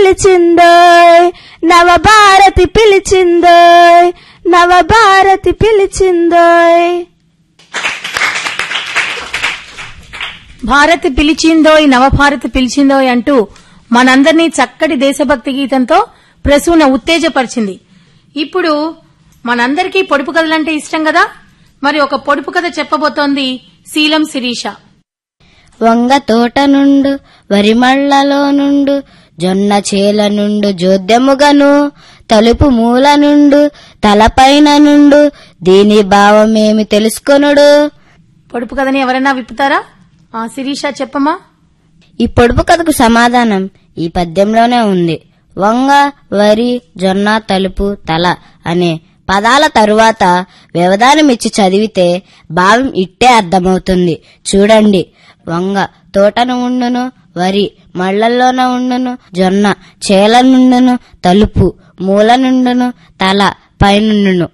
పిలిచిందోయ్ నవభారతి పిలిచిందోయ్ నవభారతి పిలిచిందోయ్ భారత్ పిలిచిందోయ్ నవభారత్ పిలిచిందోయ్ అంటూ మనందరినీ చక్కటి దేశభక్తి గీతంతో ప్రసూన ఉత్తేజపరిచింది ఇప్పుడు మనందరికీ పొడుపు కథలంటే ఇష్టం కదా మరి ఒక పొడుపు కథ చెప్పబోతోంది శీలం శిరీష వంగ తోట నుండు వరిమళ్లలో నుండు జొన్న చేల నుండు జోద్యముగను తలుపు మూల నుండు తలపైన నుండు దీని భావమేమి తెలుసుకొనుడు పొడుపు కథని ఎవరైనా విప్పుతారా ఆ శిరీష చెప్పమా ఈ పొడుపు కథకు సమాధానం ఈ పద్యంలోనే ఉంది వంగ వరి జొన్న తలుపు తల అనే పదాల తరువాత వ్యవధానమిచ్చి చదివితే భావం ఇట్టే అర్థమవుతుంది చూడండి వంగ తోటను ఉండును వరి మళ్లల్లోన ఉండును జొన్న చేల నుండును తలుపు మూల నుండును తల పైనుండును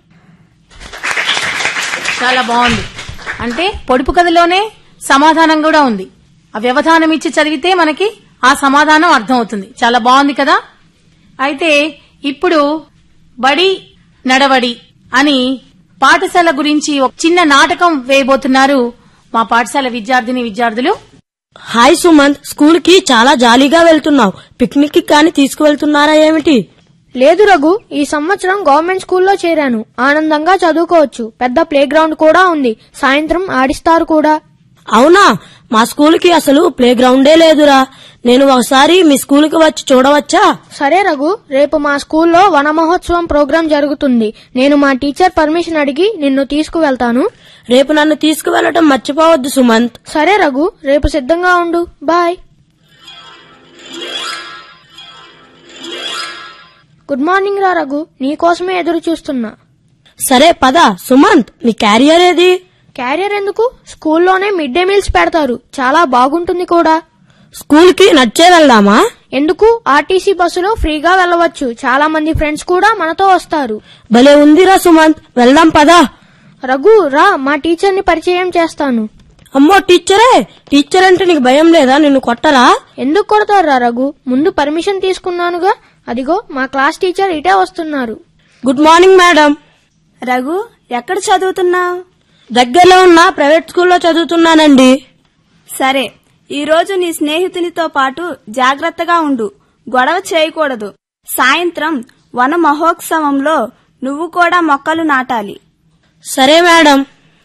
చాలా బాగుంది అంటే పొడుపు కథలోనే సమాధానం కూడా ఉంది ఆ వ్యవధానం ఇచ్చి చదివితే మనకి ఆ సమాధానం అర్థం అవుతుంది చాలా బాగుంది కదా అయితే ఇప్పుడు బడి నడవడి అని పాఠశాల గురించి ఒక చిన్న నాటకం వేయబోతున్నారు మా పాఠశాల విద్యార్థిని విద్యార్థులు హాయ్ సుమంత్ స్కూల్ కి చాలా జాలీగా వెళ్తున్నావు పిక్నిక్ కి కానీ తీసుకువెళ్తున్నారా ఏమిటి లేదు రఘు ఈ సంవత్సరం గవర్నమెంట్ స్కూల్లో చేరాను ఆనందంగా చదువుకోవచ్చు పెద్ద ప్లే గ్రౌండ్ కూడా ఉంది సాయంత్రం ఆడిస్తారు కూడా అవునా మా స్కూల్ కి అసలు ప్లే గ్రౌండే లేదురా నేను ఒకసారి మీ స్కూల్ కి వచ్చి చూడవచ్చా సరే రఘు రేపు మా స్కూల్లో వన మహోత్సవం ప్రోగ్రాం జరుగుతుంది నేను మా టీచర్ పర్మిషన్ అడిగి నిన్ను తీసుకువెళ్తాను రేపు నన్ను తీసుకువెళ్లటం మర్చిపోవద్దు సుమంత్ సరే రఘు రేపు సిద్ధంగా ఉండు బాయ్ గుడ్ మార్నింగ్ రా రఘు నీకోసమే ఎదురు చూస్తున్నా సరే పద సుమంత్ నీ క్యారియర్ ఏది క్యారియర్ ఎందుకు స్కూల్లోనే మిడ్ డే మీల్స్ పెడతారు చాలా బాగుంటుంది కూడా స్కూల్ కి నడిచే వెళ్దామా ఎందుకు ఆర్టీసీ బస్సులో ఫ్రీగా వెళ్ళవచ్చు చాలా మంది ఫ్రెండ్స్ కూడా మనతో వస్తారు భలే ఉందిరా సుమంత్ వెళ్దాం పదా రఘు రా మా టీచర్ని పరిచయం చేస్తాను అమ్మో టీచరే టీచర్ అంటే నీకు భయం లేదా నిన్ను కొట్టరా ఎందుకు కొడతారు రా రఘు ముందు పర్మిషన్ తీసుకున్నానుగా అదిగో మా క్లాస్ టీచర్ ఇటే వస్తున్నారు గుడ్ మార్నింగ్ మేడం రఘు ఎక్కడ చదువుతున్నావు దగ్గరలో ఉన్న ప్రైవేట్ స్కూల్లో చదువుతున్నానండి సరే ఈ రోజు నీ స్నేహితునితో పాటు జాగ్రత్తగా ఉండు గొడవ చేయకూడదు సాయంత్రం వన మహోత్సవంలో నువ్వు కూడా మొక్కలు నాటాలి సరే మేడం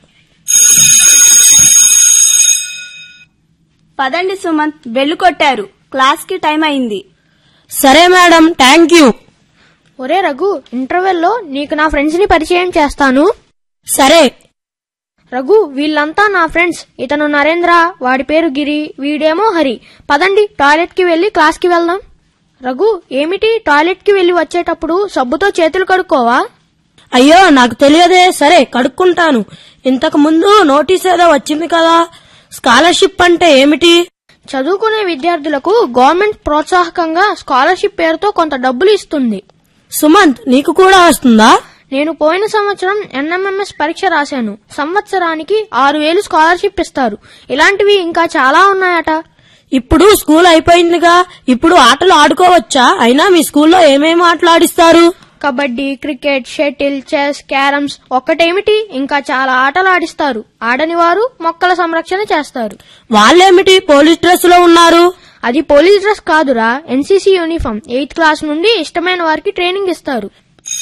పదండి సుమంత్ బెల్లు కొట్టారు క్లాస్ కి టైం అయింది సరే మేడం థ్యాంక్ యూ ఒరే రఘు ఇంటర్వెల్లో నీకు నా ఫ్రెండ్స్ ని పరిచయం చేస్తాను సరే రఘు వీళ్ళంతా నా ఫ్రెండ్స్ ఇతను నరేంద్ర వాడి పేరు గిరి వీడేమో హరి పదండి టాయిలెట్ కి వెళ్లి క్లాస్ కి వెళ్దాం రఘు ఏమిటి టాయిలెట్ కి వెళ్లి వచ్చేటప్పుడు సబ్బుతో చేతులు కడుక్కోవా అయ్యో నాకు తెలియదే సరే కడుక్కుంటాను ఇంతకు ముందు నోటీస్ ఏదో వచ్చింది కదా స్కాలర్షిప్ అంటే ఏమిటి చదువుకునే విద్యార్థులకు గవర్నమెంట్ ప్రోత్సాహకంగా స్కాలర్షిప్ పేరుతో కొంత డబ్బులు ఇస్తుంది సుమంత్ నీకు కూడా వస్తుందా నేను పోయిన సంవత్సరం ఎన్ఎంఎంఎస్ పరీక్ష రాశాను సంవత్సరానికి ఆరు వేలు స్కాలర్షిప్ ఇస్తారు ఇలాంటివి ఇంకా చాలా ఉన్నాయట ఇప్పుడు స్కూల్ అయిపోయిందిగా ఇప్పుడు ఆటలు ఆడుకోవచ్చా అయినా మీ స్కూల్లో ఏమేమి ఆటలు ఆడిస్తారు kabaddi cricket shuttle chess carroms ఒక్కటేమిటి ఇంకా చాలా ఆటలు ఆడిస్తారు ఆడని వారు మొక్కల సంరక్షణ చేస్తారు వాళ్ళేమిటి పోలీస్ డ్రెస్ లో ఉన్నారు అది పోలీస్ డ్రెస్ కాదురా ఎన్సీసీ యూనిఫామ్ ఎయిత్ క్లాస్ నుండి ఇష్టమైన వారికి ట్రైనింగ్ ఇస్తారు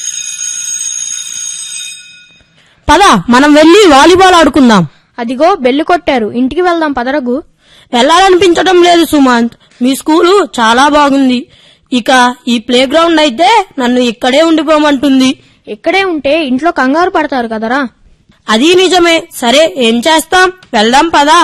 పద మనం వెళ్లి వాలీబాల్ ఆడుకుందాం అదిగో బెల్లు కొట్టారు ఇంటికి వెళ్దాం పదరగు వెళ్లాలనిపించడం లేదు సుమంత్ మీ స్కూలు చాలా బాగుంది ఇక ఈ ప్లే గ్రౌండ్ అయితే నన్ను ఇక్కడే ఉండిపోమంటుంది ఇక్కడే ఉంటే ఇంట్లో కంగారు పడతారు కదరా అది నిజమే సరే ఏం చేస్తాం వెళ్దాం పదా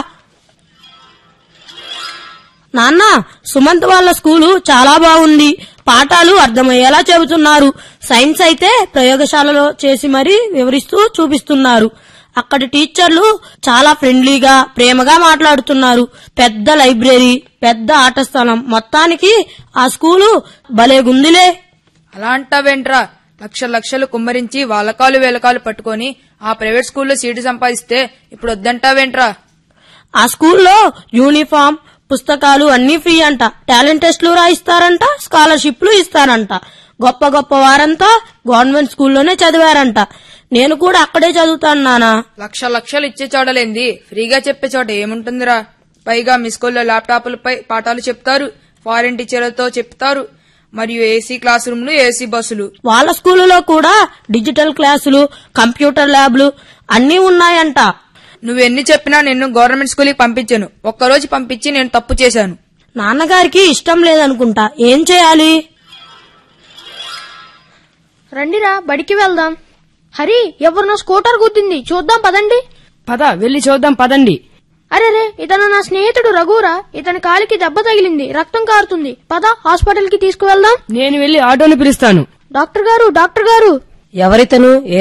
నాన్న సుమంత్ వాళ్ళ స్కూలు చాలా బాగుంది పాఠాలు అర్థమయ్యేలా చెబుతున్నారు సైన్స్ అయితే ప్రయోగశాలలో చేసి మరీ వివరిస్తూ చూపిస్తున్నారు అక్కడి టీచర్లు చాలా ఫ్రెండ్లీగా ప్రేమగా మాట్లాడుతున్నారు పెద్ద లైబ్రరీ పెద్ద ఆట స్థలం మొత్తానికి ఆ స్కూలు భలేగుందిలే అలా అంటావేంట్రా లక్ష లక్షలు కుమ్మరించి వాళ్ళకాలు వేలకాలు పట్టుకొని ఆ ప్రైవేట్ స్కూల్లో సీటు సంపాదిస్తే ఇప్పుడు వద్దంటావేంట్రా ఆ స్కూల్లో యూనిఫామ్ పుస్తకాలు అన్ని ఫ్రీ అంట టాలెంట్ టెస్ట్లు రాయిస్తారంట స్కాలర్షిప్లు ఇస్తారంట గొప్ప గొప్ప వారంతా గవర్నమెంట్ స్కూల్లోనే చదివారంట నేను కూడా అక్కడే చదువుతాను నానా లక్ష లక్షలు ఇచ్చే చోటలేంది ఫ్రీగా చెప్పే చోట ఏముంటుందిరా పైగా మీ స్కూల్లో ల్యాప్టాప్లపై పాఠాలు చెప్తారు ఫారెన్ టీచర్లతో చెప్తారు మరియు ఏసీ క్లాస్ రూమ్లు ఏసీ బస్సులు వాళ్ళ స్కూలులో కూడా డిజిటల్ క్లాసులు కంప్యూటర్ ల్యాబ్లు అన్నీ ఉన్నాయంట నువ్వెన్ని చెప్పినా నిన్ను గవర్నమెంట్ స్కూల్కి పంపించాను ఒక్కరోజు పంపించి నేను తప్పు చేశాను నాన్నగారికి ఇష్టం లేదనుకుంటా ఏం చేయాలి రండిరా బడికి వెళ్దాం హరి ఎవరినో స్కూటర్ గుద్దింది చూద్దాం పదండి పద వెళ్ళి చూద్దాం పదండి అరెరే ఇతను నా స్నేహితుడు రఘురా ఇతని కాలికి దెబ్బ తగిలింది రక్తం కారుతుంది పద హాస్పిటల్ కి తీసుకువెళ్దాం నేను వెళ్ళి ఆటోని పిలుస్తాను డాక్టర్ గారు డాక్టర్ గారు ఎవరితను ఏ